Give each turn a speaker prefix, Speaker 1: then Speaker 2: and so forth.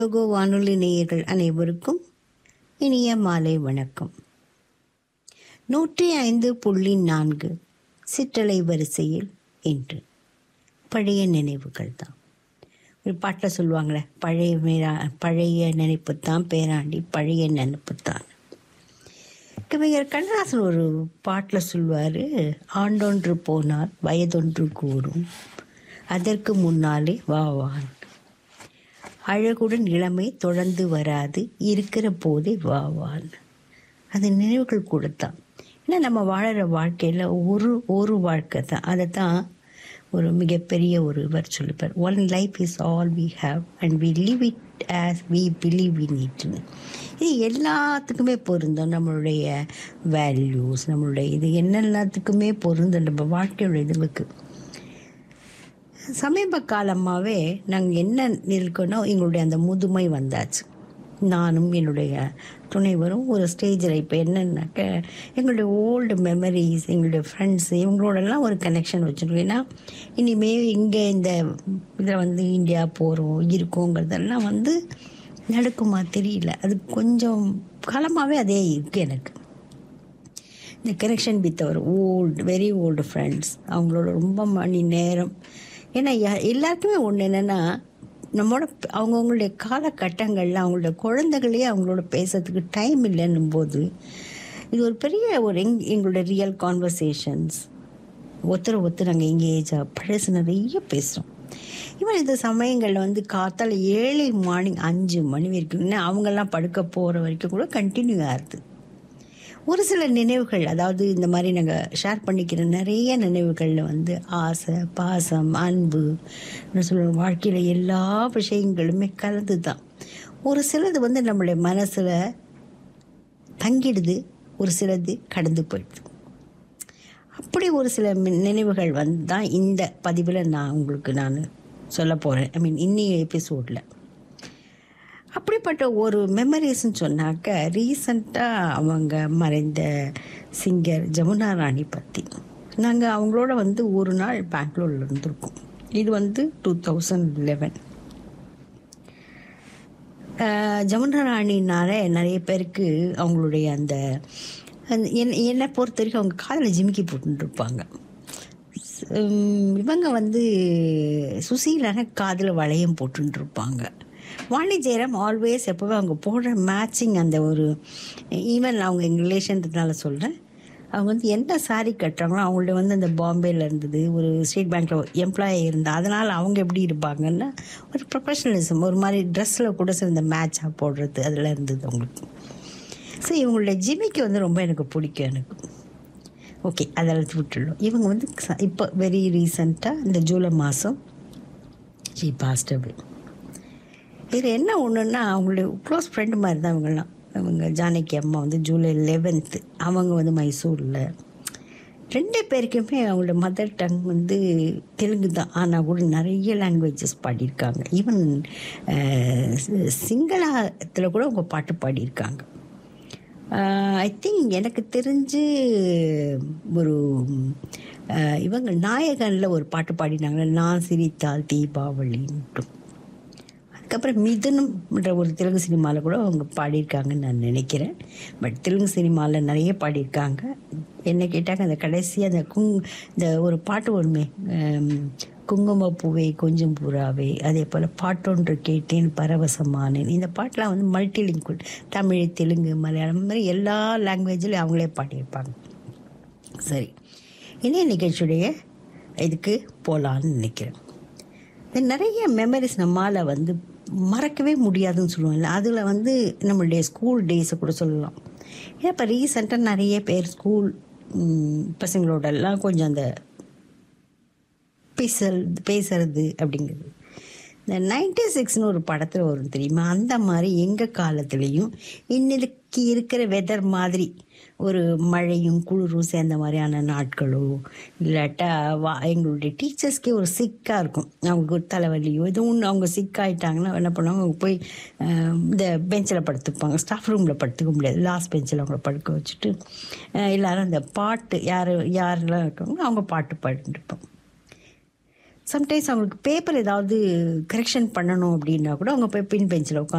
Speaker 1: யோகோ வானொலி நேயர்கள் அனைவருக்கும் இனிய மாலை வணக்கம் நூற்றி ஐந்து புள்ளி நான்கு சிற்றலை வரிசையில் இன்று பழைய நினைவுகள் தான் ஒரு பாட்டில் சொல்லுவாங்களே பழைய மேரா பழைய நினைப்பு தான் பேராண்டி பழைய நினைப்பு தான் கவிஞர் கண்ணதாசன் ஒரு பாட்டில் சொல்லுவார் ஆண்டொன்று போனால் வயதொன்று கூறும் அதற்கு முன்னாலே வா வான் அழகுடன் இளமை தொடர்ந்து வராது இருக்கிற போதே வாவான் அது நினைவுகள் கூட தான் ஏன்னா நம்ம வாழற வாழ்க்கையில் ஒரு ஒரு வாழ்க்கை தான் அதை தான் ஒரு மிகப்பெரிய ஒரு இவர் சொல்லிப்பார் one life is all we have and we live it as we believe in இட்னு இது எல்லாத்துக்குமே பொருந்தும் நம்மளுடைய வேல்யூஸ் நம்மளுடைய இது என்ன எல்லாத்துக்குமே பொருந்தும் நம்ம வாழ்க்கையோட இதுவுக்கு சமீப காலமாகவே நாங்கள் என்ன இருக்கோன்னா எங்களுடைய அந்த முதுமை வந்தாச்சு நானும் என்னுடைய துணைவரும் ஒரு ஸ்டேஜில் இப்போ என்னன்னாக்க எங்களுடைய ஓல்டு மெமரிஸ் எங்களுடைய ஃப்ரெண்ட்ஸ் இவங்களோடலாம் ஒரு கனெக்ஷன் வச்சுருக்கோம் ஏன்னா இனிமேல் இங்கே இந்த இதில் வந்து இந்தியா போகிறோம் இருக்கோங்கிறதெல்லாம் வந்து நடக்குமா தெரியல அது கொஞ்சம் காலமாகவே அதே இருக்குது எனக்கு இந்த connection with our old very old friends அவங்களோட ரொம்ப மணி நேரம் ஏன்னா யா- எல்லாருக்குமே ஒன்று என்னென்னா நம்மளோட அவங்கவுங்களுடைய காலகட்டங்களில் அவங்களோட குழந்தைகளே அவங்களோட பேசுறதுக்கு டைம் இல்லைன்னும் போது இது ஒரு பெரிய ஒரு எங் எங்களோட ரியல் கான்வர்சேஷன்ஸ் ஒருத்தர் ஒருத்தர் நாங்கள் எங்கேஜாக பழசு நிறைய பேசுகிறோம் இவன் இந்த சமயங்களில் வந்து காத்தால ஏழு மார்னிங் அஞ்சு மணி வரைக்கும் இன்னும் அவங்கெல்லாம் படுக்க போகிற வரைக்கும் கூட கண்டினியூ ஆகுது ஒரு சில நினைவுகள் அதாவது இந்த மாதிரி நாங்கள் ஷேர் பண்ணிக்கிற நிறைய நினைவுகளில் வந்து ஆசை பாசம் அன்பு என்ன சொல்லுவோம் வாழ்க்கையில் எல்லா விஷயங்களுமே கலந்து தான் ஒரு சிலது வந்து நம்மளுடைய மனசில் தங்கிடுது ஒரு சிலது கடந்து போயிடுது அப்படி ஒரு சில மி- நினைவுகள் வந்து தான் இந்த பதிவில் நான் உங்களுக்கு நான் சொல்ல போகிறேன் ஐ மீன் இன்னிய எபிசோடில் அப்படிப்பட்ட ஒரு மெமரிஸ்ன்னு சொன்னாக்க ரீசண்டாக அவங்க மறைந்த சிங்கர் ஜமுனா ராணி பற்றி நாங்கள் அவங்களோட வந்து ஒரு நாள் பெங்களூரில் இருந்திருக்கோம் இது வந்து டூ தௌசண்ட் லெவன் ஜமுனா ராணினாலே நிறைய பேருக்கு அவங்களுடைய அந்த அந்த என் என்னை பொறுத்த வரைக்கும் அவங்க காதில் ஜிமிக்கி போட்டுருப்பாங்க இவங்க வந்து சுசீலான காதில் வளையம் போட்டுருப்பாங்க வாணி ஜெயராம் ஆல்வேஸ் எப்போவே அவங்க போடுற மேட்சிங் அந்த ஒரு ஈவன் அவங்க எங்கள் ரிலேஷன்றதுனால சொல்கிறேன் அவங்க வந்து என்ன சாரி கட்டுறாங்களோ அவங்கள்ட்ட வந்து அந்த பாம்பேல இருந்தது ஒரு ஸ்டேட் பேங்க்கில் எம்ப்ளாயி இருந்தா அதனால் அவங்க எப்படி இருப்பாங்கன்னா ஒரு ப்ரொஃபஷனலிசம் ஒரு மாதிரி ட்ரெஸ்ஸில் கூட சேர்ந்த மேட்சாக போடுறது அதில் இருந்தது அவங்களுக்கு ஸோ இவங்களுடைய ஜிமிக்கு வந்து ரொம்ப எனக்கு பிடிக்கும் எனக்கு ஓகே அதெல்லாம் விட்டுடலாம் இவங்க வந்து ச- இப்போ வெரி ரீசண்டாக இந்த ஜூலை மாதம் ஷீ பாஸ்ட் அவே இது என்ன ஒன்றுன்னா அவங்களுடைய க்ளோஸ் ஃப்ரெண்டு மாதிரி தான் இவங்கெல்லாம் இவங்க ஜானகி அம்மா வந்து ஜூலை லெவன்த்து அவங்க வந்து மைசூரில் ரெண்டு பேருக்குமே அவங்களோட மதர் டங் வந்து தெலுங்கு தான் ஆனால் கூட நிறைய லாங்குவேஜஸ் பாடியிருக்காங்க ஈவன் சிங்களத்தில் கூட அவங்க பாட்டு பாடியிருக்காங்க ஐ திங்க் எனக்கு தெரிஞ்சு ஒரு அஹ், இவங்க நாயகனில் ஒரு பாட்டு பாடினாங்க நான் சிரித்தால் தீபாவளின்ட்டு அதுக்கப்புறம் மிதுனம்ன்ற ஒரு தெலுங்கு சினிமாவில் கூட அவங்க பாடியிருக்காங்கன்னு நான் நினைக்கிறேன் பட் தெலுங்கு சினிமாவில் நிறைய பாடியிருக்காங்க என்ன கேட்டாங்க அந்த கடைசி அந்த குங் இந்த ஒரு பாட்டு ஒன்றுமே குங்கும பூவே கொஞ்சம் பூராவே அதே போல் பாட்டொன்று கேட்டேன் பரவசமானேன் இந்த பாட்டெலாம் வந்து மல்டி லிங்குவல் தமிழ் தெலுங்கு மலையாளம் இந்த மாதிரி எல்லா லாங்குவேஜ்லையும் அவங்களே பாடியிருப்பாங்க சரி இணைய நிகழ்ச்சியுடைய இதுக்கு போகலான்னு நினைக்கிறேன் இந்த நிறைய மெமரிஸ் நம்மால் வந்து மறக்கவே முடியாதுன்னு சொல்லுவோம்ல அதில் வந்து நம்மளுடைய ஸ்கூல் டேஸை கூட சொல்லலாம் ஏன்னா இப்போ ரீசெண்டாக நிறைய பேர் ஸ்கூல் பசங்களோட எல்லாம் கொஞ்சம் அந்த பேசல் பேசுறது அப்படிங்கிறது இந்த நைன்டி சிக்ஸ்னு ஒரு படத்தில் வரும் தெரியுமா அந்த மாதிரி எங்கள் காலத்துலேயும் இன்னைக்கு இருக்கிற வெதர் மாதிரி ஒரு மழையும் குளிரும் சேர்ந்த மாதிரியான நாட்களோ இல்லாட்டா வா எங்களுடைய டீச்சர்ஸ்க்கே ஒரு சிக்காக இருக்கும் அவங்களுக்கு ஒரு தலைவலியோ எதுவும் ஒன்று அவங்க சிக்காயிட்டாங்கன்னா என்ன பண்ணுவாங்க அவங்க போய் அஹ், இந்த பெஞ்சில் படுத்துப்பாங்க ஸ்டாஃப் ரூமில் படுத்துக்க முடியாது லாஸ்ட் பெஞ்சில் அவங்கள படுக்க வச்சுட்டு அஹ், எல்லாரும் அந்த பாட்டு யார் யாரெல்லாம் இருக்காங்களோ அவங்க பாட்டு பாடிட்டு இருப்போம் சம்டைம்ஸ் அவங்களுக்கு பேப்பர் ஏதாவது கரெக்ஷன் பண்ணணும் அப்படின்னா கூட அவங்க போய் பின் பெஞ்சில் உட்காந்து